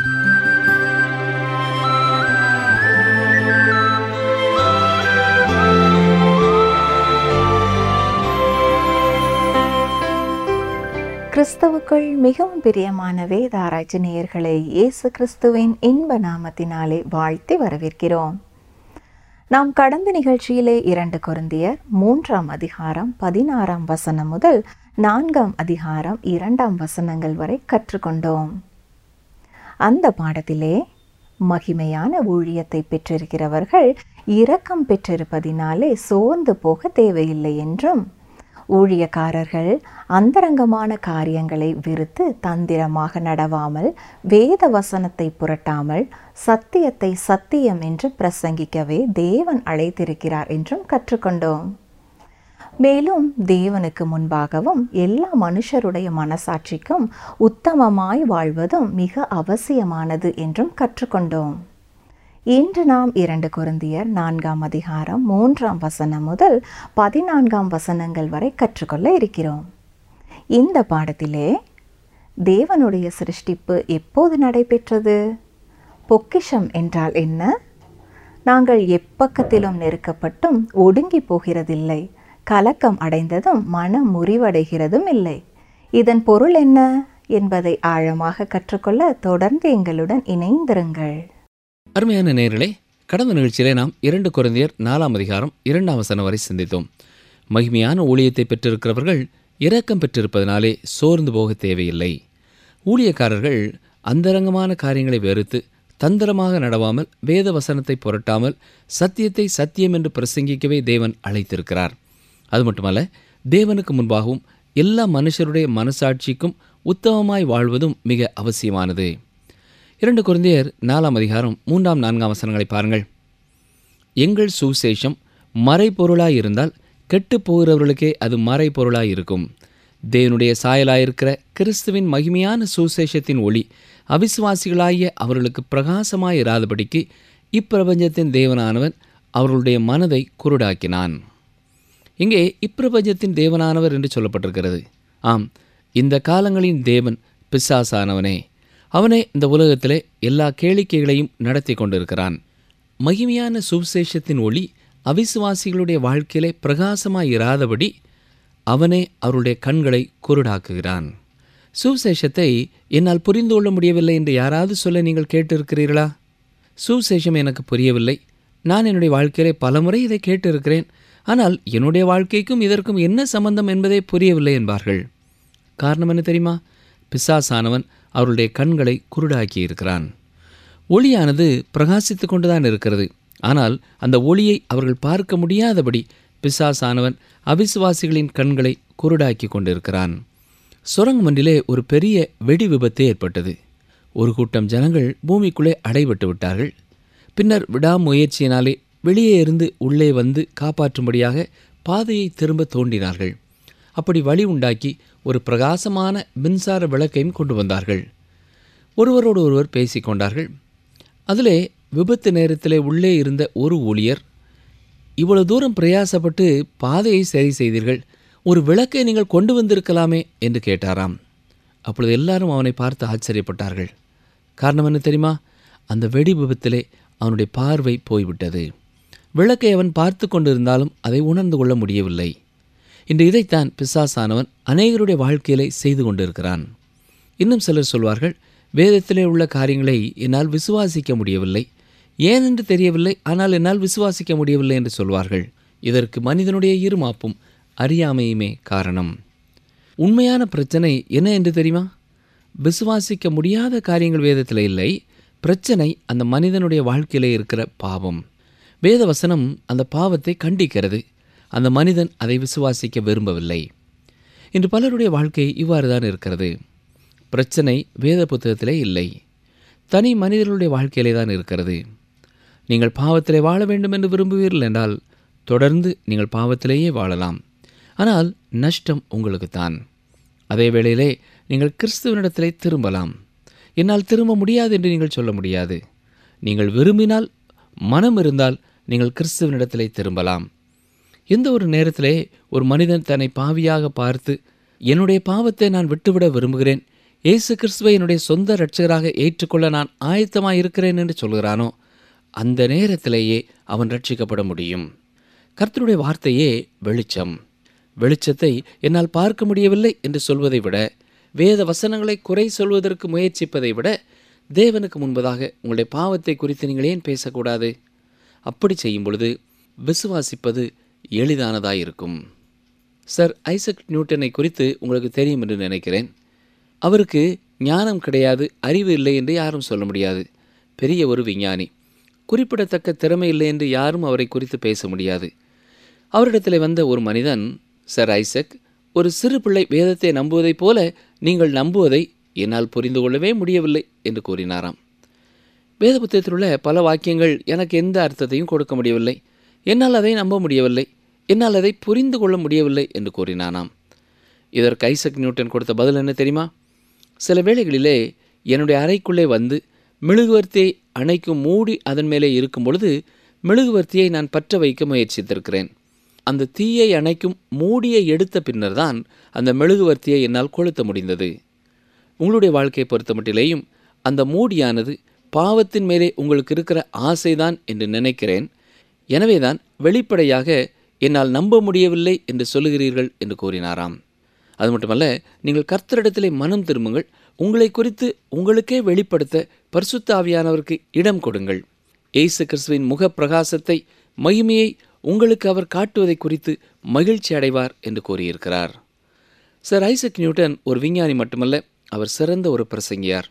கிறிஸ்தவுக்குள் மிகவும் பிரியமான வேத ஆராய்ச்சி நேயர்களை இயேசு கிறிஸ்துவின் இன்ப நாமத்தினாலே வாழ்த்தி வரவேற்கிறோம் நாம் கடந்த நிகழ்ச்சியிலே இரண்டு கொருந்தியர் மூன்றாம் அதிகாரம் பதினாறாம் வசனம் முதல் நான்காம் அதிகாரம் இரண்டாம் வசனங்கள் வரை கற்றுக்கொண்டோம் அந்த பாடத்திலே மகிமையான ஊழியத்தை பெற்றிருக்கிறவர்கள் இரக்கம் பெற்றிருப்பதினாலே சோர்ந்து போக தேவையில்லை என்றும் ஊழியக்காரர்கள் அந்தரங்கமான காரியங்களை விருத்து தந்திரமாக நடவாமல் வேத வசனத்தை புரட்டாமல் சத்தியத்தை சத்தியம் என்று பிரசங்கிக்கவே தேவன் அழைத்திருக்கிறார் என்றும் கற்றுக்கொண்டோம் மேலும் தேவனுக்கு முன்பாகவும் எல்லா மனுஷருடைய மனசாட்சிக்கும் உத்தமமாய் வாழ்வதும் மிக அவசியமானது என்றும் கற்றுக்கொண்டோம் இன்று நாம் இரண்டு குருந்தியர் நான்காம் அதிகாரம் மூன்றாம் வசனம் முதல் பதினான்காம் வசனங்கள் வரை கற்றுக்கொள்ள இருக்கிறோம் இந்த பாடத்திலே தேவனுடைய சிருஷ்டிப்பு எப்போது நடைபெற்றது பொக்கிஷம் என்றால் என்ன நாங்கள் எப்பக்கத்திலும் நெருக்கப்பட்டும் ஒடுங்கி போகிறதில்லை கலக்கம் அடைந்ததும் மனம் முறிவடைகிறதும் இல்லை இதன் பொருள் என்ன என்பதை ஆழமாக கற்றுக்கொள்ள தொடர்ந்து எங்களுடன் இணைந்திருங்கள் அருமையான நேயர்களே கடந்த நிகழ்ச்சியிலே நாம் இரண்டு குழந்தையர் நாலாம் அதிகாரம் இரண்டாம் வசனம் வரை சிந்தித்தோம் மகிமையான ஊழியத்தை பெற்றிருக்கிறவர்கள் இரக்கம் பெற்றிருப்பதனாலே சோர்ந்து போக தேவையில்லை ஊழியக்காரர்கள் அந்தரங்கமான காரியங்களை வெறுத்து தந்திரமாக நடவாமல் வேத வசனத்தை புரட்டாமல் சத்தியத்தை சத்தியம் என்று பிரசங்கிக்கவே தேவன் அழைத்திருக்கிறார் அது மட்டுமல்ல தேவனுக்கு முன்பாகவும் எல்லா மனுஷருடைய மனசாட்சிக்கும் உத்தமமாய் வாழ்வதும் மிக அவசியமானது இரண்டு குருந்தியர் நாலாம் அதிகாரம் மூன்றாம் நான்காம் வசனங்களை பாருங்கள் எங்கள் சுசேஷம் மறைபொருளாய் இருந்தால் கெட்டுப் போகிறவர்களுக்கே அது மறைபொருளாய் இருக்கும் தேவனுடைய சாயலாயிருக்கிற கிறிஸ்துவின் மகிமையான சுசேஷத்தின் ஒளி அவிசுவாசிகளாகிய அவர்களுக்கு பிரகாசமாய் இராதபடிக்கு இப்பிரபஞ்சத்தின் தேவனானவன் அவர்களுடைய மனதை குருடாக்கினான் இங்கே இப்பிரபஞ்சத்தின் தேவனானவர் என்று சொல்லப்பட்டிருக்கிறது ஆம் இந்த காலங்களின் தேவன் பிசாசானவனே அவனே இந்த உலகத்திலே எல்லா கேளிக்கைகளையும் நடத்தி கொண்டிருக்கிறான் மகிமையான சுவிசேஷத்தின் ஒளி அவிசுவாசிகளுடைய வாழ்க்கையிலே பிரகாசமாய் இராதபடி அவனே அவருடைய கண்களை குருடாக்குகிறான் சுவிசேஷத்தை என்னால் புரிந்து கொள்ள முடியவில்லை என்று யாராவது சொல்ல நீங்கள் கேட்டிருக்கிறீர்களா சுவிசேஷம் எனக்கு புரியவில்லை நான் என்னுடைய வாழ்க்கையிலே பலமுறை இதை கேட்டிருக்கிறேன் ஆனால் என்னுடைய வாழ்க்கைக்கும் இதற்கும் என்ன சம்பந்தம் என்பதே புரியவில்லை என்பார்கள் காரணம் என்ன தெரியுமா பிசாசானவன் அவருடைய கண்களை குருடாக்கி இருக்கிறான் ஒளியானது பிரகாசித்து கொண்டுதான் இருக்கிறது ஆனால் அந்த ஒளியை அவர்கள் பார்க்க முடியாதபடி பிசாசானவன் அவிசுவாசிகளின் கண்களை குருடாக்கி கொண்டிருக்கிறான் சுரங்கம் ஒன்றிலே ஒரு பெரிய வெடி விபத்து ஏற்பட்டது ஒரு கூட்டம் ஜனங்கள் பூமிக்குள்ளே அடைபட்டு விட்டார்கள் பின்னர் விடாமுயற்சியினாலே வெளியே இருந்து உள்ளே வந்து காப்பாற்றும்படியாக பாதையை திரும்ப தோண்டினார்கள் அப்படி வழி உண்டாக்கி ஒரு பிரகாசமான மின்சார விளக்கையும் கொண்டு வந்தார்கள் ஒருவரோடு ஒருவர் பேசிக்கொண்டார்கள் அதிலே விபத்து நேரத்திலே உள்ளே இருந்த ஒரு ஊழியர் இவ்வளவு தூரம் பிரயாசப்பட்டு பாதையை சரி செய்தீர்கள் ஒரு விளக்கை நீங்கள் கொண்டு வந்திருக்கலாமே என்று கேட்டாராம் அப்பொழுது எல்லாரும் அவனை பார்த்து ஆச்சரியப்பட்டார்கள் காரணம் என்ன தெரியுமா அந்த வெடி விபத்திலே அவனுடைய பார்வை போய்விட்டது விளக்கை அவன் பார்த்து கொண்டிருந்தாலும் அதை உணர்ந்து கொள்ள முடியவில்லை இன்று இதைத்தான் பிசாசானவன் அநேகருடைய வாழ்க்கையிலே செய்து கொண்டிருக்கிறான் இன்னும் சிலர் சொல்வார்கள் வேதத்திலே உள்ள காரியங்களை என்னால் விசுவாசிக்க முடியவில்லை ஏன் என்று தெரியவில்லை ஆனால் என்னால் விசுவாசிக்க முடியவில்லை என்று சொல்வார்கள் இதற்கு மனிதனுடைய இருமாப்பும் அறியாமையுமே காரணம் உண்மையான பிரச்சனை என்ன என்று தெரியுமா விசுவாசிக்க முடியாத காரியங்கள் வேதத்தில் இல்லை பிரச்சனை அந்த மனிதனுடைய வாழ்க்கையிலே இருக்கிற பாவம் வேத வசனம் அந்த பாவத்தை கண்டிக்கிறது அந்த மனிதன் அதை விசுவாசிக்க விரும்பவில்லை இன்று பலருடைய வாழ்க்கை இவ்வாறு தான் இருக்கிறது பிரச்சனை வேத புத்தகத்திலே இல்லை தனி மனிதர்களுடைய வாழ்க்கையிலே தான் இருக்கிறது நீங்கள் பாவத்திலே வாழ வேண்டும் என்று விரும்புவீர்கள் என்றால் தொடர்ந்து நீங்கள் பாவத்திலேயே வாழலாம் ஆனால் நஷ்டம் உங்களுக்குத்தான் அதே வேளையிலே நீங்கள் கிறிஸ்துவனிடத்திலே திரும்பலாம் என்னால் திரும்ப முடியாது என்று நீங்கள் சொல்ல முடியாது நீங்கள் விரும்பினால் மனம் இருந்தால் நீங்கள் கிறிஸ்துவனிடத்திலே திரும்பலாம் எந்த ஒரு நேரத்திலே ஒரு மனிதன் தன்னை பாவியாக பார்த்து என்னுடைய பாவத்தை நான் விட்டுவிட விரும்புகிறேன் இயேசு கிறிஸ்துவை என்னுடைய சொந்த இரட்சகராக ஏற்றுக்கொள்ள நான் ஆயத்தமாக இருக்கிறேன் என்று சொல்கிறானோ அந்த நேரத்திலேயே அவன் ரட்சிக்கப்பட முடியும் கர்த்தருடைய வார்த்தையே வெளிச்சம் வெளிச்சத்தை என்னால் பார்க்க முடியவில்லை என்று சொல்வதை விட வேத வசனங்களை குறை சொல்வதற்கு முயற்சிப்பதை விட தேவனுக்கு முன்பதாக உங்களுடைய பாவத்தை குறித்து நீங்கள் ஏன் பேசக்கூடாது அப்படி செய்யும் பொழுது விசுவாசிப்பது எளிதானதாயிருக்கும் சர் ஐசக் நியூட்டனை குறித்து உங்களுக்கு தெரியும் என்று நினைக்கிறேன் அவருக்கு ஞானம் கிடையாது அறிவு இல்லை என்று யாரும் சொல்ல முடியாது பெரிய ஒரு விஞ்ஞானி குறிப்பிடத்தக்க திறமை இல்லை என்று யாரும் அவரை குறித்து பேச முடியாது அவரிடத்தில் வந்த ஒரு மனிதன் சர் ஐசக் ஒரு சிறு பிள்ளை வேதத்தை நம்புவதைப் போல நீங்கள் நம்புவதை என்னால் புரிந்து கொள்ளவே முடியவில்லை என்று கூறினாராம் வேத புத்தகத்தில் உள்ள பல வாக்கியங்கள் எனக்கு எந்த அர்த்தத்தையும் கொடுக்க முடியவில்லை என்னால் அதை நம்ப முடியவில்லை என்னால் அதை புரிந்து கொள்ள முடியவில்லை என்று கூறினானாம் இதற்கு ஐசக் நியூட்டன் கொடுத்த பதில் என்ன தெரியுமா சில வேளைகளிலே என்னுடைய அறைக்குள்ளே வந்து மெழுகுவர்த்தியை அணைக்கும் மூடி அதன் மேலே இருக்கும் பொழுது மெழுகுவர்த்தியை நான் பற்ற வைக்க முயற்சித்திருக்கிறேன் அந்த தீயை அணைக்கும் மூடியை எடுத்த பின்னர்தான் அந்த மெழுகுவர்த்தியை என்னால் கொளுத்த முடிந்தது உங்களுடைய வாழ்க்கையை பொறுத்த மட்டிலேயும் அந்த மூடியானது பாவத்தின் மேலே உங்களுக்கு இருக்கிற ஆசைதான் என்று நினைக்கிறேன் எனவேதான் வெளிப்படையாக என்னால் நம்ப முடியவில்லை என்று சொல்லுகிறீர்கள் என்று கூறினாராம் அது மட்டுமல்ல நீங்கள் கர்த்தரிடத்திலே மனம் திரும்புங்கள் உங்களை குறித்து உங்களுக்கே வெளிப்படுத்த பரிசுத்த ஆவியானவருக்கு இடம் கொடுங்கள் இயேசு கிறிஸ்துவின் முக பிரகாசத்தை மகிமையை உங்களுக்கு அவர் காட்டுவதை குறித்து மகிழ்ச்சி அடைவார் என்று கூறியிருக்கிறார் சர் ஐசக் நியூட்டன் ஒரு விஞ்ஞானி மட்டுமல்ல அவர் சிறந்த ஒரு பிரசங்கியார்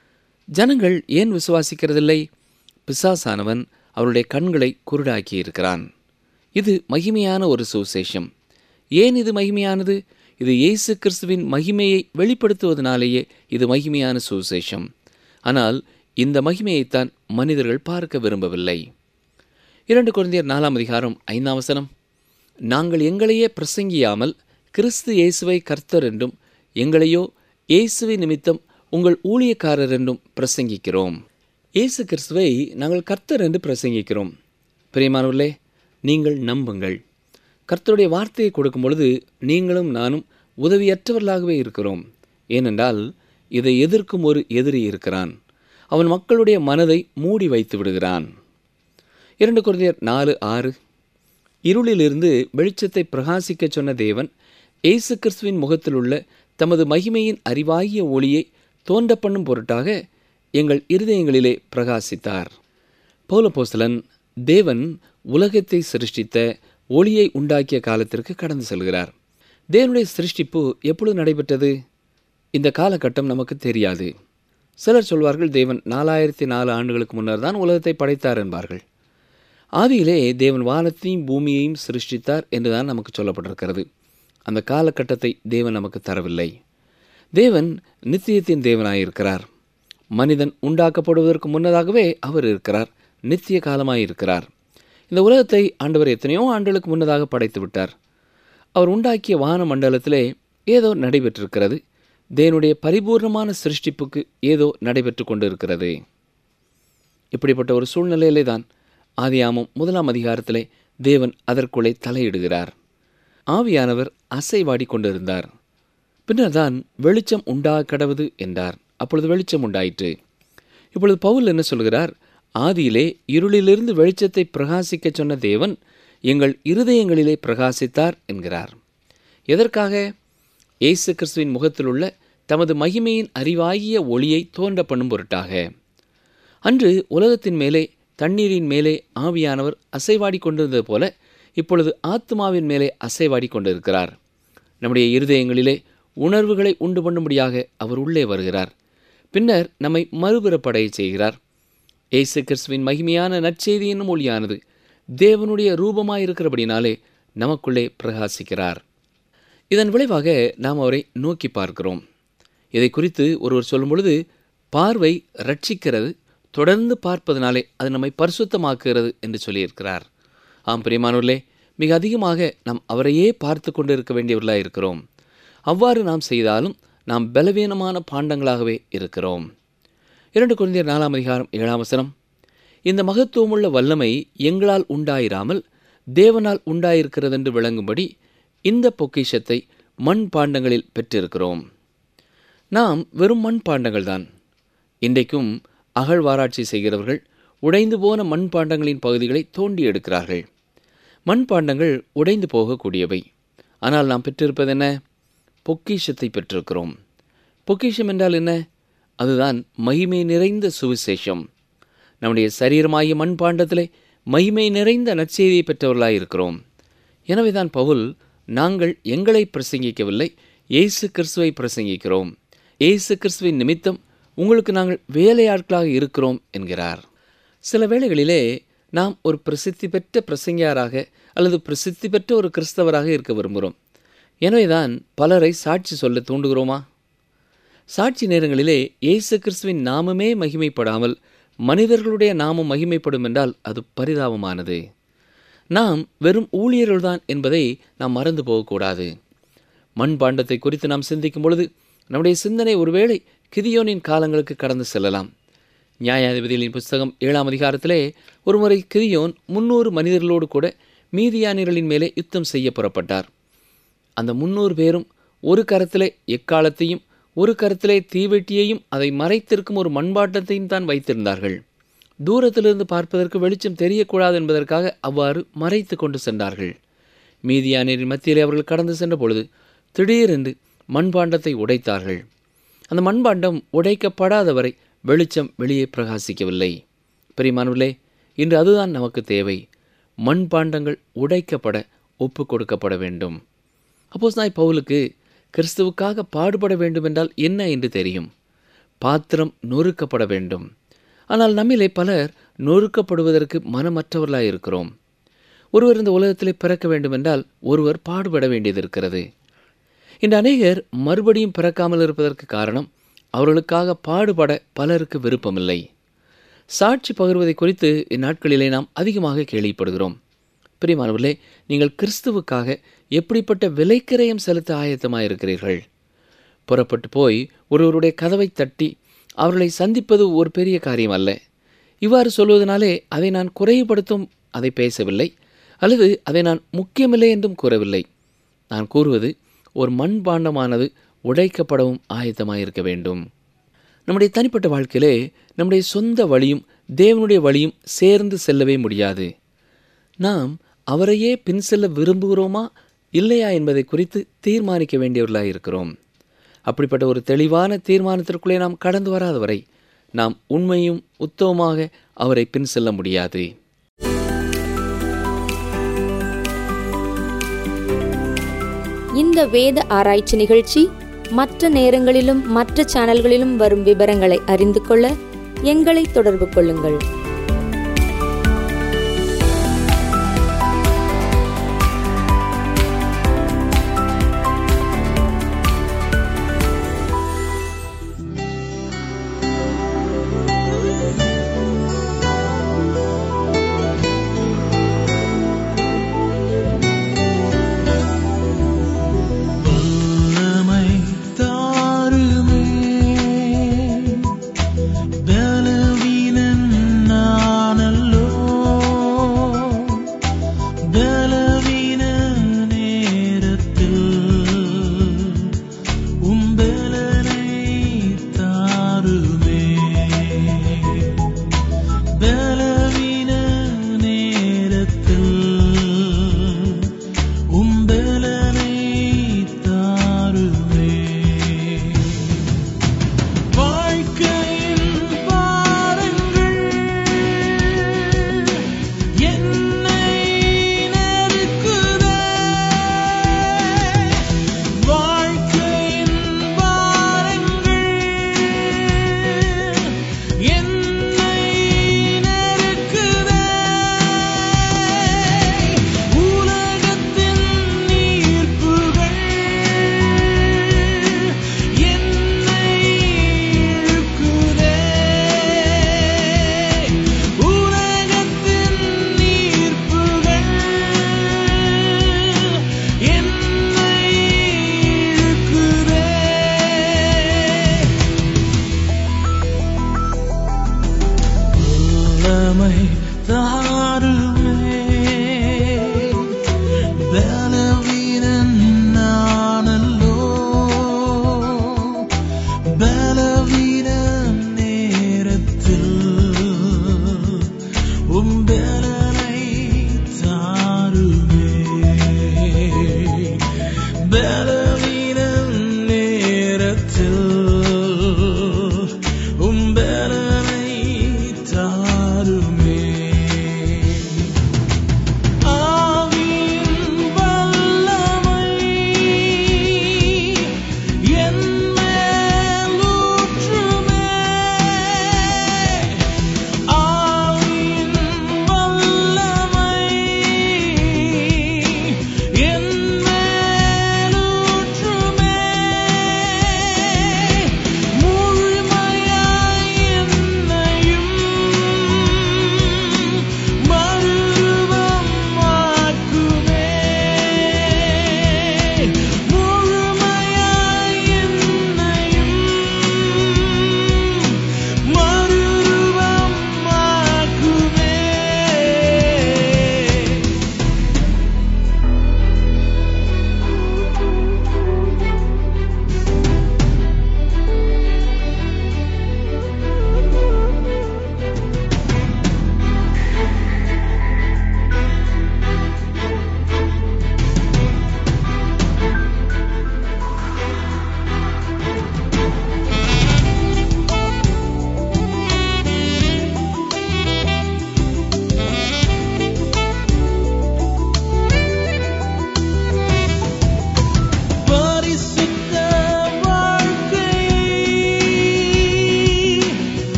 ஜனங்கள் ஏன் விசுவாசிக்கிறதில்லை பிசாசானவன் அவருடைய கண்களை குருடாக்கி இருக்கிறான் இது மகிமையான ஒரு சுவிசேஷம் ஏன் இது மகிமையானது இது இயேசு கிறிஸ்துவின் மகிமையை வெளிப்படுத்துவதனாலேயே இது மகிமையான சுவிசேஷம் ஆனால் இந்த மகிமையைத்தான் மனிதர்கள் பார்க்க விரும்பவில்லை இரண்டு குழந்தையர் நாலாம் அதிகாரம் ஐந்தாம் வசனம் நாங்கள் எங்களையே பிரசங்கியாமல் கிறிஸ்து இயேசுவை கர்த்தர் என்றும் எங்களையோ இயேசுவை நிமித்தம் உங்கள் ஊழியக்காரர் என்றும் பிரசங்கிக்கிறோம் இயேசு கிறிஸ்துவை நாங்கள் கர்த்தர் என்று பிரசங்கிக்கிறோம் பிரியமானவர்களே நீங்கள் நம்புங்கள் கர்த்தருடைய வார்த்தையை கொடுக்கும் பொழுது நீங்களும் நானும் உதவியற்றவர்களாகவே இருக்கிறோம் ஏனென்றால் இதை எதிர்க்கும் ஒரு எதிரி இருக்கிறான் அவன் மக்களுடைய மனதை மூடி வைத்து விடுகிறான் இரண்டு குழந்தையர் நாலு ஆறு இருளிலிருந்து வெளிச்சத்தை பிரகாசிக்கச் சொன்ன தேவன் இயேசு கிறிஸ்துவின் முகத்தில் உள்ள தமது மகிமையின் அறிவாகிய ஒளியை தோன்ற பண்ணும் பொருட்டாக எங்கள் இருதயங்களிலே பிரகாசித்தார் பௌலபோஸ்தலன் தேவன் உலகத்தை சிருஷ்டித்த ஒளியை உண்டாக்கிய காலத்திற்கு கடந்து செல்கிறார் தேவனுடைய சிருஷ்டிப்பு எப்பொழுது நடைபெற்றது இந்த காலகட்டம் நமக்கு தெரியாது சிலர் சொல்வார்கள் தேவன் நாலாயிரத்தி நாலு ஆண்டுகளுக்கு முன்னர் தான் உலகத்தை படைத்தார் என்பார்கள் ஆதியிலே தேவன் வானத்தையும் பூமியையும் சிருஷ்டித்தார் என்றுதான் நமக்கு சொல்லப்பட்டிருக்கிறது அந்த காலகட்டத்தை தேவன் நமக்கு தரவில்லை தேவன் நித்தியத்தின் தேவனாயிருக்கிறார் மனிதன் உண்டாக்கப்படுவதற்கு முன்னதாகவே அவர் இருக்கிறார் நித்திய காலமாயிருக்கிறார் இந்த உலகத்தை ஆண்டவர் எத்தனையோ ஆண்டுகளுக்கு முன்னதாக படைத்து விட்டார் அவர் உண்டாக்கிய வான மண்டலத்திலே ஏதோ நடைபெற்றிருக்கிறது தேவனுடைய பரிபூர்ணமான சிருஷ்டிப்புக்கு ஏதோ நடைபெற்று கொண்டு இருக்கிறது இப்படிப்பட்ட ஒரு சூழ்நிலையிலே தான் ஆதியாமம் முதலாம் அதிகாரத்திலே தேவன் அதற்குள்ளே தலையிடுகிறார் ஆவியானவர் அசைவாடி கொண்டிருந்தார் பின்னர் தான் வெளிச்சம் உண்டா கடவுது என்றார் அப்பொழுது வெளிச்சம் உண்டாயிற்று இப்பொழுது பவுல் என்ன சொல்கிறார் ஆதியிலே இருளிலிருந்து வெளிச்சத்தை பிரகாசிக்கச் சொன்ன தேவன் எங்கள் இருதயங்களிலே பிரகாசித்தார் என்கிறார் எதற்காக இயேசு கிறிஸ்துவின் முகத்தில் உள்ள தமது மகிமையின் அறிவாகிய ஒளியை தோன்ற பண்ணும் பொருட்டாக அன்று உலகத்தின் மேலே தண்ணீரின் மேலே ஆவியானவர் அசைவாடி கொண்டிருந்தது போல இப்பொழுது ஆத்மாவின் மேலே அசைவாடி கொண்டிருக்கிறார் நம்முடைய இருதயங்களிலே உணர்வுகளை உண்டு பண்ணும்படியாக அவர் உள்ளே வருகிறார் பின்னர் நம்மை மறுபிறப்படைய செய்கிறார் இயேசு கிறிஸ்துவின் மகிமையான நற்செய்தி என்னும் ஒளியானது தேவனுடைய ரூபமாயிருக்கிறபடினாலே நமக்குள்ளே பிரகாசிக்கிறார் இதன் விளைவாக நாம் அவரை நோக்கி பார்க்கிறோம் இதை குறித்து ஒருவர் சொல்லும் பொழுது பார்வை ரட்சிக்கிறது தொடர்ந்து பார்ப்பதனாலே அது நம்மை பரிசுத்தமாக்குகிறது என்று சொல்லியிருக்கிறார் ஆம் பிரியமானவர்களே மிக அதிகமாக நாம் அவரையே பார்த்து கொண்டு இருக்க வேண்டியவர்களாக இருக்கிறோம் அவ்வாறு நாம் செய்தாலும் நாம் பலவீனமான பாண்டங்களாகவே இருக்கிறோம் இரண்டு குழந்தையர் நாலாம் அதிகாரம் ஏழாம் வசனம் இந்த மகத்துவமுள்ள வல்லமை எங்களால் உண்டாயிராமல் தேவனால் உண்டாயிருக்கிறது என்று விளங்கும்படி இந்த பொக்கிஷத்தை மண் பாண்டங்களில் பெற்றிருக்கிறோம் நாம் வெறும் மண்பாண்டங்கள் தான் இன்றைக்கும் அகழ்வாராய்ச்சி செய்கிறவர்கள் உடைந்து போன மண்பாண்டங்களின் பகுதிகளை தோண்டி எடுக்கிறார்கள் மண்பாண்டங்கள் உடைந்து போகக்கூடியவை ஆனால் நாம் பெற்றிருப்பது என்ன பொக்கிஷத்தை பெற்றிருக்கிறோம் பொக்கிஷம் என்றால் என்ன அதுதான் மகிமை நிறைந்த சுவிசேஷம் நம்முடைய சரீரமாகிய மண்பாண்டத்திலே மகிமை நிறைந்த நற்செய்தியை பெற்றவர்களாய் இருக்கிறோம் எனவேதான் பவுல் நாங்கள் எங்களை பிரசங்கிக்கவில்லை இயேசு கிறிஸ்துவை பிரசங்கிக்கிறோம் இயேசு கிறிஸ்துவின் நிமித்தம் உங்களுக்கு நாங்கள் வேலையாட்களாக இருக்கிறோம் என்கிறார் சில வேளைகளிலே நாம் ஒரு பிரசித்தி பெற்ற பிரசங்கியாராக அல்லது பிரசித்தி பெற்ற ஒரு கிறிஸ்தவராக இருக்க விரும்புகிறோம் எனவேதான் பலரை சாட்சி சொல்ல தூண்டுகிறோமா சாட்சி நேரங்களிலே இயேசு கிறிஸ்துவின் நாமமே மகிமைப்படாமல் மனிதர்களுடைய நாமம் மகிமைப்படும் என்றால் அது பரிதாபமானது நாம் வெறும் ஊழியர்கள்தான் என்பதை நாம் மறந்து போகக்கூடாது மண்பாண்டத்தை குறித்து நாம் சிந்திக்கும் பொழுது நம்முடைய சிந்தனை ஒருவேளை கிதியோனின் காலங்களுக்கு கடந்து செல்லலாம் நியாயாதிபதிகளின் புஸ்தகம் ஏழாம் அதிகாரத்திலே ஒருமுறை கிதியோன் முன்னூறு மனிதர்களோடு கூட மீதியானியர்களின் மேலே யுத்தம் செய்ய புறப்பட்டார் அந்த முன்னூறு பேரும் ஒரு கரத்திலே எக்காலத்தையும் ஒரு கரத்திலே தீவெட்டியையும் அதை மறைத்திருக்கும் ஒரு மண்பாட்டத்தையும் தான் வைத்திருந்தார்கள் தூரத்திலிருந்து பார்ப்பதற்கு வெளிச்சம் தெரியக்கூடாது என்பதற்காக அவ்வாறு மறைத்து கொண்டு சென்றார்கள் மீதியானியரின் மத்தியிலே அவர்கள் கடந்து சென்ற பொழுது திடீரென்று மண்பாண்டத்தை உடைத்தார்கள் அந்த மண்பாண்டம் உடைக்கப்படாத வரை வெளிச்சம் வெளியே பிரகாசிக்கவில்லை பிரிமானவர்களே இன்று அதுதான் நமக்கு தேவை மண்பாண்டங்கள் உடைக்கப்பட ஒப்பு கொடுக்கப்பட வேண்டும் அப்போஸ் நாய் பவுலுக்கு கிறிஸ்துவுக்காக பாடுபட வேண்டுமென்றால் என்ன என்று தெரியும் பாத்திரம் நொறுக்கப்பட வேண்டும் ஆனால் நம்மிலே பலர் நொறுக்கப்படுவதற்கு மனமற்றவர்களாய் இருக்கிறோம் ஒருவர் இந்த உலகத்திலே பிறக்க வேண்டுமென்றால் ஒருவர் பாடுபட வேண்டியது இருக்கிறது இந்த அநேகர் மறுபடியும் பிறக்காமல் இருப்பதற்கு காரணம் அவர்களுக்காக பாடுபட பலருக்கு விருப்பமில்லை சாட்சி பகிர்வதை குறித்து இந்நாட்களிலே நாம் அதிகமாக கேள்விப்படுகிறோம் பிரியமானவர்களே நீங்கள் கிறிஸ்துவுக்காக எப்படிப்பட்ட விலைக்கிரயம் செலுத்த ஆயத்தமாயிருக்கிறீர்கள் புறப்பட்டு போய் ஒருவருடைய கதவை தட்டி அவர்களை சந்திப்பது ஒரு பெரிய காரியம் அல்ல இவ்வாறு சொல்வதனாலே அதை நான் குறைவுபடுத்தும் அதை பேசவில்லை அல்லது அதை நான் முக்கியமில்லை என்றும் கூறவில்லை நான் கூறுவது ஒரு மண்பாண்டமானது உடைக்கப்படவும் ஆயத்தமாயிருக்க வேண்டும் நம்முடைய தனிப்பட்ட வாழ்க்கையிலே நம்முடைய சொந்த வழியும் தேவனுடைய வழியும் சேர்ந்து செல்லவே முடியாது நாம் அவரையே பின் செல்ல விரும்புகிறோமா இல்லையா என்பதை குறித்து தீர்மானிக்க வேண்டியவர்களாக இருக்கிறோம் அப்படிப்பட்ட ஒரு தெளிவான தீர்மானத்திற்குள்ளே நாம் கடந்து வராத வரை நாம் உண்மையும் உத்தமமாக அவரை பின் செல்ல முடியாது இந்த வேத ஆராய்ச்சி நிகழ்ச்சி மற்ற நேரங்களிலும் மற்ற சேனல்களிலும் வரும் விவரங்களை அறிந்து கொள்ள எங்களை தொடர்பு கொள்ளுங்கள் வல்லமை தாருமே பலவீனன் நானல்லோ பலவீன நேரத்தில் உம்பலனை தாருமே பலவீன நேரத்தில் உம்பலனை தாருமே வாழ்க்கையின் பாரங்கள் என்னை நெருக்குதே வாழ்க்கையின் பாரங்கள் என்னை நெருக்குதே உலகத்தின் ஈர்ப்புகள் என்னை இழுக்குதே உலகத்தின் ஈர்ப்புகள் என்னை இழுக்குதே வல்லமை தாருமே பலவீனன் நானல்லோ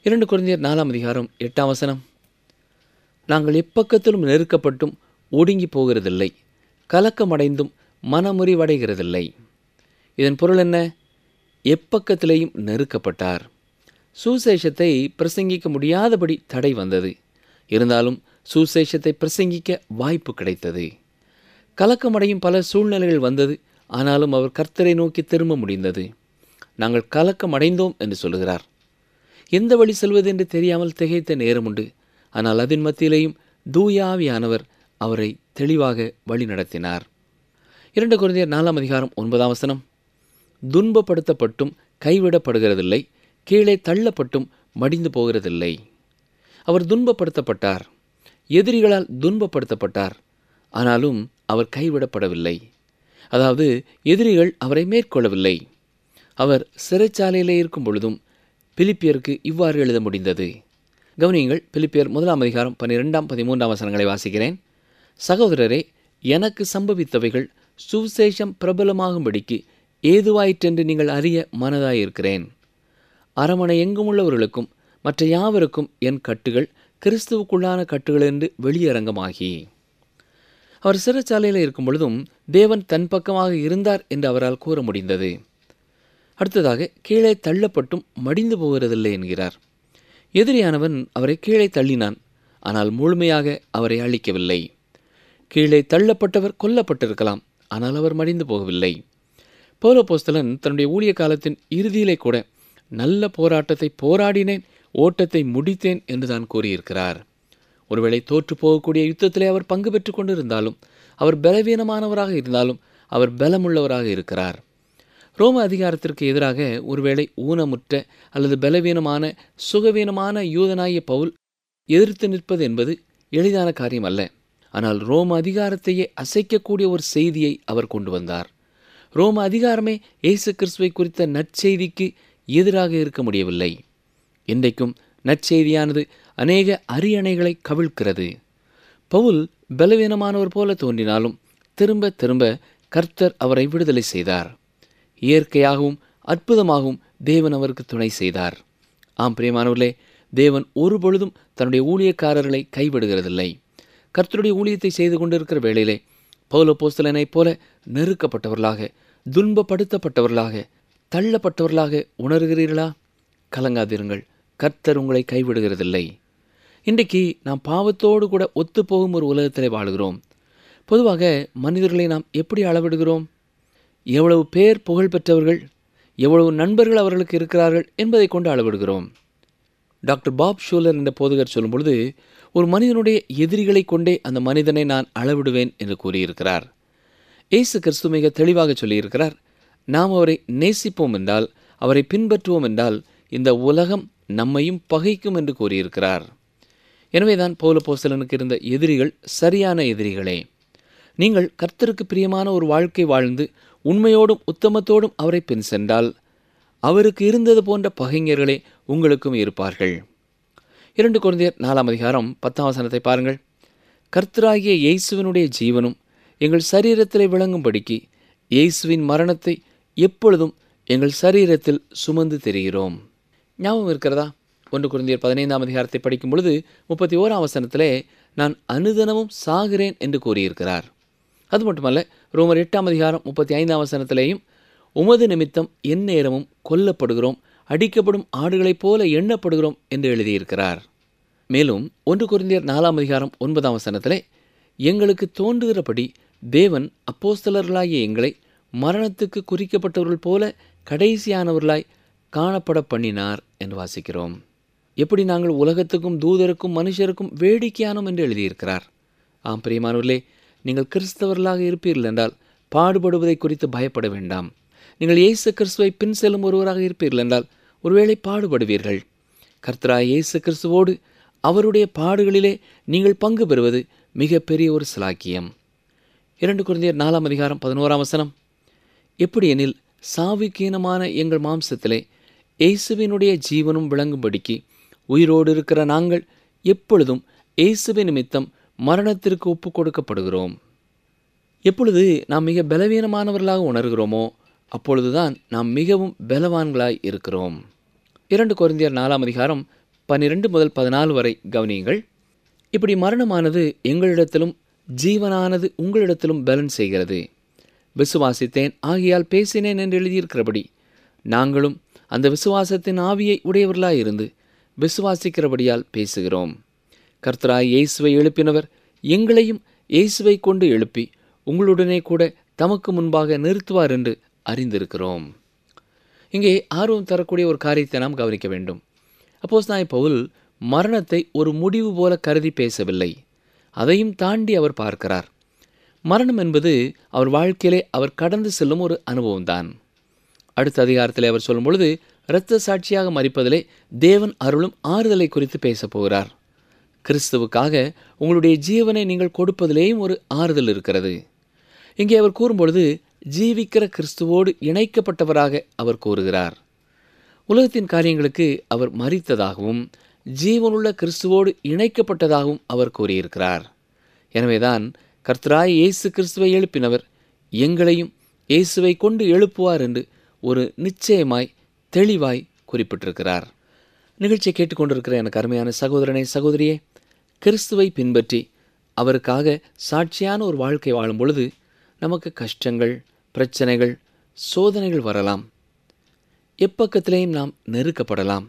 இரண்டு குழந்தையர் நாலாம் அதிகாரம் எட்டாம் வசனம் நாங்கள் எப்பக்கத்திலும் நெருக்கப்பட்டும் ஒடுங்கி போகிறதில்லை கலக்கமடைந்தும் மனமுறிவடைகிறதில்லை இதன் பொருள் என்ன எப்பக்கத்திலேயும் நெருக்கப்பட்டார் சுசேஷத்தை பிரசங்கிக்க முடியாதபடி தடை வந்தது இருந்தாலும் சுசேஷத்தை பிரசங்கிக்க வாய்ப்பு கிடைத்தது கலக்கமடையும் பல சூழ்நிலைகள் வந்தது ஆனாலும் அவர் கர்த்தரை நோக்கி திரும்ப முடிந்தது நாங்கள் கலக்கமடைந்தோம் என்று சொல்லுகிறார் எந்த வழி செல்வது என்று தெரியாமல் திகைத்த நேரம் உண்டு ஆனால் அதன் மத்தியிலேயும் தூயாவியானவர் அவரை தெளிவாக வழி நடத்தினார் இரண்டு குழந்தையர் நாலாம் அதிகாரம் ஒன்பதாம் வசனம் துன்பப்படுத்தப்பட்டும் கைவிடப்படுகிறதில்லை கீழே தள்ளப்பட்டும் மடிந்து போகிறதில்லை அவர் துன்பப்படுத்தப்பட்டார் எதிரிகளால் துன்பப்படுத்தப்பட்டார் ஆனாலும் அவர் கைவிடப்படவில்லை அதாவது எதிரிகள் அவரை மேற்கொள்ளவில்லை அவர் சிறைச்சாலையிலே இருக்கும் பொழுதும் பிலிப்பியருக்கு இவ்வாறு எழுத முடிந்தது கவனியுங்கள் பிலிப்பியர் முதலாம் அதிகாரம் பன்னிரெண்டாம் பதிமூன்றாம் வசனங்களை வாசிக்கிறேன் சகோதரரே எனக்கு சம்பவித்தவைகள் சுவிசேஷம் பிரபலமாகும்படிக்கு ஏதுவாயிற்றென்று நீங்கள் அறிய மனதாயிருக்கிறேன் அரமனை எங்கும் உள்ளவர்களுக்கும் மற்ற யாவருக்கும் என் கட்டுகள் கிறிஸ்துவுக்குள்ளான கட்டுகள் என்று வெளியரங்கமாகி அவர் சிறைச்சாலையில் இருக்கும் பொழுதும் தேவன் தன் பக்கமாக இருந்தார் என்று அவரால் கூற முடிந்தது அடுத்ததாக கீழே தள்ளப்பட்டும் மடிந்து போகிறதில்லை என்கிறார் எதிரியானவன் அவரை கீழே தள்ளினான் ஆனால் முழுமையாக அவரை அழிக்கவில்லை கீழே தள்ளப்பட்டவர் கொல்லப்பட்டிருக்கலாம் ஆனால் அவர் மடிந்து போகவில்லை பௌலோ போஸ்தலன் தன்னுடைய ஊழிய காலத்தின் இறுதியிலே கூட நல்ல போராட்டத்தை போராடினேன் ஓட்டத்தை முடித்தேன் என்று தான் கூறியிருக்கிறார் ஒருவேளை தோற்று போகக்கூடிய யுத்தத்திலே அவர் பங்கு பெற்று கொண்டிருந்தாலும் அவர் பலவீனமானவராக இருந்தாலும் அவர் பலமுள்ளவராக இருக்கிறார் ரோம அதிகாரத்திற்கு எதிராக ஒருவேளை ஊனமுற்ற அல்லது பலவீனமான சுகவீனமான யூதனாகிய பவுல் எதிர்த்து நிற்பது என்பது எளிதான காரியம் அல்ல ஆனால் ரோம அதிகாரத்தையே அசைக்கக்கூடிய ஒரு செய்தியை அவர் கொண்டு வந்தார் ரோம அதிகாரமே இயேசு கிறிஸ்துவை குறித்த நற்செய்திக்கு எதிராக இருக்க முடியவில்லை இன்றைக்கும் நற்செய்தியானது அநேக அரியணைகளை கவிழ்க்கிறது பவுல் பலவீனமானவர் போல தோன்றினாலும் திரும்ப திரும்ப கர்த்தர் அவரை விடுதலை செய்தார் இயற்கையாகவும் அற்புதமாகவும் தேவன் அவருக்கு துணை செய்தார் ஆம் பிரியமானவர்களே தேவன் ஒரு பொழுதும் தன்னுடைய ஊழியக்காரர்களை கைவிடுகிறதில்லை கர்த்தருடைய ஊழியத்தை செய்து கொண்டிருக்கிற வேளையிலே பௌல போஸ்தலனைப் போல நெருக்கப்பட்டவர்களாக துன்பப்படுத்தப்பட்டவர்களாக தள்ளப்பட்டவர்களாக உணர்கிறீர்களா கலங்காதிருங்கள் கர்த்தர் உங்களை கைவிடுகிறதில்லை இன்றைக்கு நாம் பாவத்தோடு கூட ஒத்துப்போகும் ஒரு உலகத்திலே வாழுகிறோம் பொதுவாக மனிதர்களை நாம் எப்படி அளவிடுகிறோம் எவ்வளவு பேர் புகழ் பெற்றவர்கள் எவ்வளவு நண்பர்கள் அவர்களுக்கு இருக்கிறார்கள் என்பதை கொண்டு அளவிடுகிறோம் டாக்டர் பாப் ஷூலர் என்ற போதகர் சொல்லும் பொழுது ஒரு மனிதனுடைய எதிரிகளை கொண்டே அந்த மனிதனை நான் அளவிடுவேன் என்று கூறியிருக்கிறார் இயேசு கிறிஸ்து மிக தெளிவாக சொல்லியிருக்கிறார் நாம் அவரை நேசிப்போம் என்றால் அவரை பின்பற்றுவோம் என்றால் இந்த உலகம் நம்மையும் பகைக்கும் என்று கூறியிருக்கிறார் எனவேதான் பௌல போஸ்தலனுக்கு இருந்த எதிரிகள் சரியான எதிரிகளே நீங்கள் கர்த்தருக்கு பிரியமான ஒரு வாழ்க்கை வாழ்ந்து உண்மையோடும் உத்தமத்தோடும் அவரை பின் சென்றால் அவருக்கு இருந்தது போன்ற பகைஞர்களே உங்களுக்கும் இருப்பார்கள் இரண்டு குழந்தையர் நாலாம் அதிகாரம் பத்தாம் வசனத்தை பாருங்கள் கர்த்தராகிய இயேசுவினுடைய ஜீவனும் எங்கள் சரீரத்திலே விளங்கும்படிக்கு இயேசுவின் மரணத்தை எப்பொழுதும் எங்கள் சரீரத்தில் சுமந்து தெரிகிறோம் ஞாபகம் இருக்கிறதா ஒன்று குழந்தையர் பதினைந்தாம் அதிகாரத்தை படிக்கும் பொழுது முப்பத்தி ஓராம் வசனத்திலே நான் அனுதினமும் சாகிறேன் என்று கூறியிருக்கிறார் அது மட்டுமல்ல ரோமர் எட்டாம் அதிகாரம் முப்பத்தி ஐந்தாம் வசனத்திலேயும் உமது நிமித்தம் எந்நேரமும் கொல்லப்படுகிறோம் அடிக்கப்படும் ஆடுகளைப் போல எண்ணப்படுகிறோம் என்று எழுதியிருக்கிறார் மேலும் ஒன்று குருந்தியர் நாலாம் அதிகாரம் ஒன்பதாம் வசனத்திலே எங்களுக்கு தோன்றுகிறபடி தேவன் அப்போஸ்தலர்களாகிய எங்களை மரணத்துக்கு குறிக்கப்பட்டவர்கள் போல கடைசியானவர்களாய் காணப்பட பண்ணினார் என்று வாசிக்கிறோம் எப்படி நாங்கள் உலகத்துக்கும் தூதருக்கும் மனுஷருக்கும் வேடிக்கையானோம் என்று எழுதியிருக்கிறார் ஆம் பிரியமானவர்களே நீங்கள் கிறிஸ்தவர்களாக இருப்பீர்கள் என்றால் பாடுபடுவதை குறித்து பயப்பட வேண்டாம் நீங்கள் இயேசு கிறிஸ்துவை பின் செல்லும் ஒருவராக இருப்பீர்கள் என்றால் ஒருவேளை பாடுபடுவீர்கள் கர்த்தராய் இயேசு கிறிஸ்துவோடு அவருடைய பாடுகளிலே நீங்கள் பங்கு பெறுவது மிகப்பெரிய ஒரு சிலாக்கியம் இரண்டு குழந்தையர் நாலாம் அதிகாரம் பதினோராம் வசனம் எப்படி எனில் சாவிக்கீனமான எங்கள் மாம்சத்திலே இயேசுவினுடைய ஜீவனும் விளங்கும்படிக்கு உயிரோடு இருக்கிற நாங்கள் எப்பொழுதும் இயேசுவின் நிமித்தம் மரணத்திற்கு ஒப்பு கொடுக்கப்படுகிறோம் எப்பொழுது நாம் மிக பலவீனமானவர்களாக உணர்கிறோமோ அப்பொழுதுதான் நாம் மிகவும் பலவான்களாய் இருக்கிறோம் இரண்டு குருந்தியர் நாலாம் அதிகாரம் பன்னிரெண்டு முதல் பதினாலு வரை கவனியுங்கள் இப்படி மரணமானது எங்களிடத்திலும் ஜீவனானது உங்களிடத்திலும் பலன் செய்கிறது விசுவாசித்தேன் ஆகியால் பேசினேன் என்று எழுதியிருக்கிறபடி நாங்களும் அந்த விசுவாசத்தின் ஆவியை உடையவர்களாயிருந்து விசுவாசிக்கிறபடியால் பேசுகிறோம் கர்த்தராய் இயேசுவை எழுப்பினவர் எங்களையும் இயேசுவை கொண்டு எழுப்பி உங்களுடனே கூட தமக்கு முன்பாக நிறுத்துவார் என்று அறிந்திருக்கிறோம் இங்கே ஆர்வம் தரக்கூடிய ஒரு காரியத்தை நாம் கவனிக்க வேண்டும் அப்போஸ் நாய் பவுல் மரணத்தை ஒரு முடிவு போல கருதி பேசவில்லை அதையும் தாண்டி அவர் பார்க்கிறார் மரணம் என்பது அவர் வாழ்க்கையிலே அவர் கடந்து செல்லும் ஒரு அனுபவம்தான் அடுத்த அதிகாரத்தில் அவர் சொல்லும் பொழுது இரத்த சாட்சியாக மறிப்பதிலே தேவன் அருளும் ஆறுதலை குறித்து பேசப் போகிறார் கிறிஸ்துவுக்காக உங்களுடைய ஜீவனை நீங்கள் கொடுப்பதிலேயும் ஒரு ஆறுதல் இருக்கிறது இங்கே அவர் கூறும்பொழுது ஜீவிக்கிற கிறிஸ்துவோடு இணைக்கப்பட்டவராக அவர் கூறுகிறார் உலகத்தின் காரியங்களுக்கு அவர் மறித்ததாகவும் ஜீவனுள்ள கிறிஸ்துவோடு இணைக்கப்பட்டதாகவும் அவர் கூறியிருக்கிறார் எனவேதான் கர்த்தராய் இயேசு கிறிஸ்துவை எழுப்பினவர் எங்களையும் இயேசுவை கொண்டு எழுப்புவார் என்று ஒரு நிச்சயமாய் தெளிவாய் குறிப்பிட்டிருக்கிறார் நிகழ்ச்சியை கேட்டுக்கொண்டிருக்கிற எனக்கு அருமையான சகோதரனே சகோதரியே கிறிஸ்துவை பின்பற்றி அவருக்காக சாட்சியான ஒரு வாழ்க்கை வாழும் பொழுது நமக்கு கஷ்டங்கள் பிரச்சனைகள் சோதனைகள் வரலாம் எப்பக்கத்திலேயும் நாம் நெருக்கப்படலாம்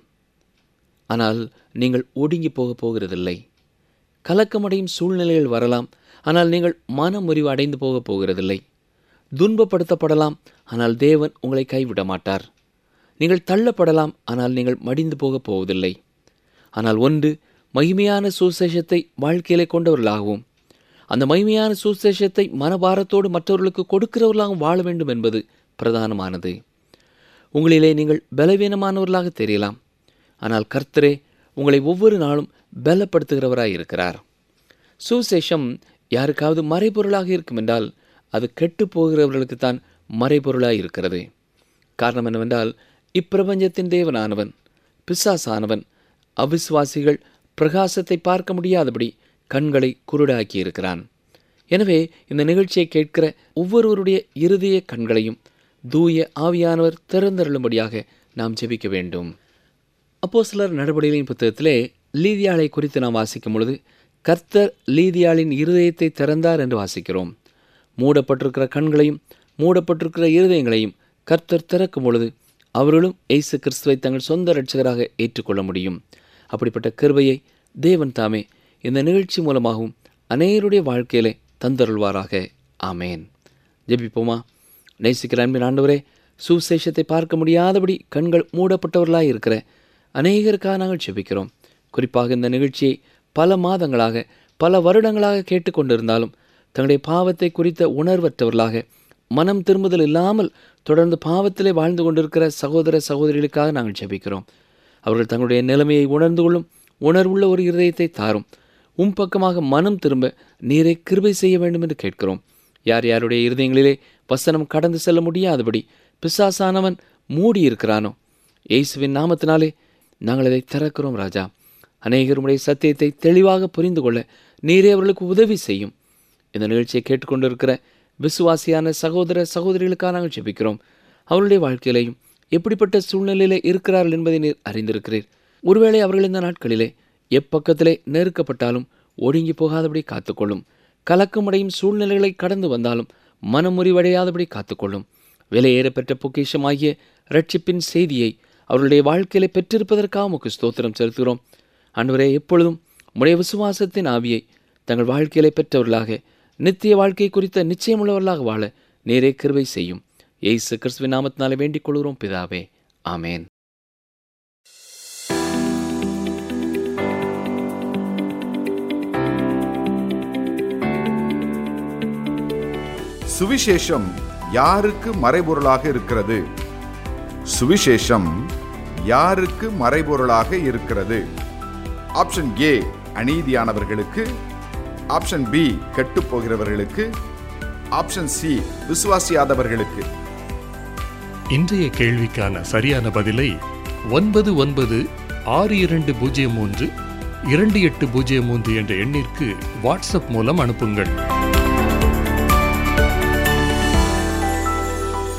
ஆனால் நீங்கள் ஒடுங்கி போக போகிறதில்லை கலக்கமடையும் சூழ்நிலைகள் வரலாம் ஆனால் நீங்கள் மனமுறிவு அடைந்து போக போகிறதில்லை துன்பப்படுத்தப்படலாம் ஆனால் தேவன் உங்களை கைவிட மாட்டார் நீங்கள் தள்ளப்படலாம் ஆனால் நீங்கள் மடிந்து போகப் போவதில்லை ஆனால் ஒன்று மகிமையான சுசேஷத்தை வாழ்க்கையிலே கொண்டவர்களாகவும் அந்த மகிமையான சுசேஷத்தை மனபாரத்தோடு மற்றவர்களுக்கு கொடுக்கிறவர்களாகவும் வாழ வேண்டும் என்பது பிரதானமானது உங்களிலே நீங்கள் பலவீனமானவர்களாக தெரியலாம் ஆனால் கர்த்தரே உங்களை ஒவ்வொரு நாளும் பலப்படுத்துகிறவராய் இருக்கிறார் சுசேஷம் யாருக்காவது மறைபொருளாக இருக்கும் என்றால் அது கெட்டு போகிறவர்களுக்கு தான் மறைபொருளாய் இருக்கிறது காரணம் என்னவென்றால் இப்பிரபஞ்சத்தின் தேவனானவன் பிசாசானவன் அவிசுவாசிகள் பிரகாசத்தை பார்க்க முடியாதபடி கண்களை குருடாக்கி இருக்கிறான் எனவே இந்த நிகழ்ச்சியை கேட்கிற ஒவ்வொருவருடைய இருதய கண்களையும் தூய ஆவியானவர் திறந்தருளும்படியாக நாம் ஜெபிக்க வேண்டும் அப்போ சிலர் நடவடிக்கைகளின் புத்தகத்திலே லீதியாளை குறித்து நாம் வாசிக்கும் பொழுது கர்த்தர் லீதியாளின் இருதயத்தை திறந்தார் என்று வாசிக்கிறோம் மூடப்பட்டிருக்கிற கண்களையும் மூடப்பட்டிருக்கிற இருதயங்களையும் கர்த்தர் திறக்கும் பொழுது அவர்களும் இயேசு கிறிஸ்துவை தங்கள் சொந்த இரட்சகராக ஏற்றுக்கொள்ள முடியும் அப்படிப்பட்ட கிருபையை தேவன் தாமே இந்த நிகழ்ச்சி மூலமாகவும் அநேகருடைய வாழ்க்கையிலே தந்தருள்வாராக ஆமேன் ஜெபிப்போமா நேசிக்கிற அன்பின் ஆண்டவரே சுசேஷத்தை பார்க்க முடியாதபடி கண்கள் மூடப்பட்டவர்களாய் இருக்கிற அநேகருக்காக நாங்கள் ஜெபிக்கிறோம் குறிப்பாக இந்த நிகழ்ச்சியை பல மாதங்களாக பல வருடங்களாக கேட்டுக்கொண்டிருந்தாலும் தங்களுடைய பாவத்தை குறித்த உணர்வற்றவர்களாக மனம் திரும்புதல் இல்லாமல் தொடர்ந்து பாவத்திலே வாழ்ந்து கொண்டிருக்கிற சகோதர சகோதரிகளுக்காக நாங்கள் ஜெபிக்கிறோம் அவர்கள் தங்களுடைய நிலைமையை உணர்ந்து கொள்ளும் உணர்வுள்ள ஒரு இருதயத்தை தாரும் உம் பக்கமாக மனம் திரும்ப நீரை கிருபை செய்ய வேண்டும் என்று கேட்கிறோம் யார் யாருடைய இருதயங்களிலே வசனம் கடந்து செல்ல முடியாதபடி பிசாசானவன் மூடியிருக்கிறானோ இயேசுவின் நாமத்தினாலே நாங்கள் அதை திறக்கிறோம் ராஜா அநேகருடைய சத்தியத்தை தெளிவாக புரிந்து கொள்ள நீரே அவர்களுக்கு உதவி செய்யும் இந்த நிகழ்ச்சியை கேட்டுக்கொண்டிருக்கிற விசுவாசியான சகோதர சகோதரிகளுக்காக நாங்கள் ஜெபிக்கிறோம் அவருடைய வாழ்க்கையிலையும் எப்படிப்பட்ட சூழ்நிலையிலே இருக்கிறார்கள் என்பதை நீர் அறிந்திருக்கிறீர் ஒருவேளை அவர்கள் இந்த நாட்களிலே எப்பக்கத்திலே நெருக்கப்பட்டாலும் ஒடுங்கி போகாதபடி காத்துக்கொள்ளும் கலக்கமடையும் சூழ்நிலைகளை கடந்து வந்தாலும் மனமுறிவடையாதபடி காத்துக்கொள்ளும் விலையேறப்பெற்ற பொக்கிஷமாகிய ரட்சிப்பின் செய்தியை அவர்களுடைய வாழ்க்கையிலே பெற்றிருப்பதற்காக உமக்கு ஸ்தோத்திரம் செலுத்துகிறோம் அன்வரே எப்பொழுதும் உடைய விசுவாசத்தின் ஆவியை தங்கள் வாழ்க்கையிலே பெற்றவர்களாக நித்திய வாழ்க்கை குறித்த நிச்சயமுள்ளவர்களாக வாழ நேரே கிருபை செய்யும் இயேசு கிறிஸ்துவின் நாமத்தினாலே வேண்டிக் கொள்கிறோம் பிதாவே ஆமேன் சுவிசேஷம் யாருக்கு மறைபொருளாக இருக்கிறது சுவிசேஷம் யாருக்கு மறைபொருளாக இருக்கிறது ஆப்ஷன் ஏ அநீதியானவர்களுக்கு ஆப்ஷன் பி கெட்டுப் போகிறவர்களுக்கு ஆப்ஷன் சி விசுவாசியாதவர்களுக்கு இன்றைய கேள்விக்கான சரியான பதிலை ஒன்பது ஒன்பது ஆறு இரண்டு பூஜ்ஜியம் மூன்று இரண்டு எட்டு பூஜ்ஜியம் மூன்று என்ற எண்ணிற்கு வாட்ஸ்அப் மூலம் அனுப்புங்கள்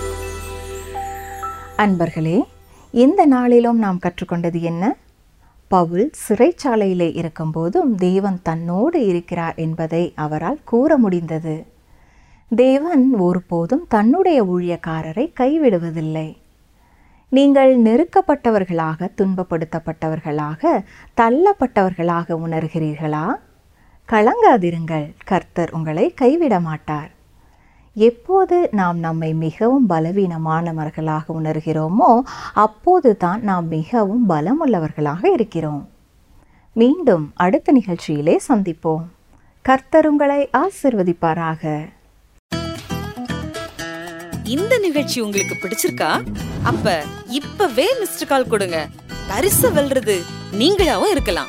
அன்பர்களே இந்த நாளிலும் நாம் கற்றுக்கொண்டது என்ன பவுல் சிறைச்சாலையிலே இருக்கும்போதும் தேவன் தன்னோடு இருக்கிறார் என்பதை அவரால் கூற முடிந்தது தேவன் ஒருபோதும் தன்னுடைய ஊழியக்காரரை கைவிடுவதில்லை நீங்கள் நெருக்கப்பட்டவர்களாக துன்பப்படுத்தப்பட்டவர்களாக தள்ளப்பட்டவர்களாக உணர்கிறீர்களா கலங்காதிருங்கள் கர்த்தர் உங்களை கைவிட மாட்டார் எப்போது நாம் நம்மை மிகவும் பலவீனமானவர்களாக உணர்கிறோமோ அப்போது தான் நாம் மிகவும் பலமுள்ளவர்களாக இருக்கிறோம் மீண்டும் அடுத்த நிகழ்ச்சியிலே சந்திப்போம் கர்த்தர் உங்களை ஆசிர்வதிப்பாராக இந்த நிகழ்ச்சி உங்களுக்கு பிடிச்சிருக்கா அப்ப இப்பவே மிஸ்டர் கால் கொடுங்க பரிசு வெல்றது நீங்களாவும் இருக்கலாம்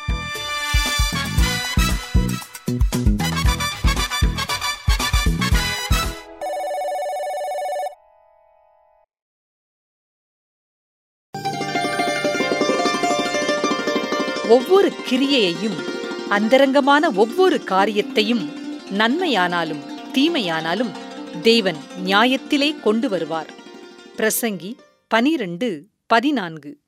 ஒவ்வொரு கிரியையையும் அந்தரங்கமான ஒவ்வொரு காரியத்தையும் நன்மையானாலும் தீமையானாலும் தேவன் நியாயத்திலே கொண்டு வருவார் பிரசங்கி பனிரெண்டு பதினான்கு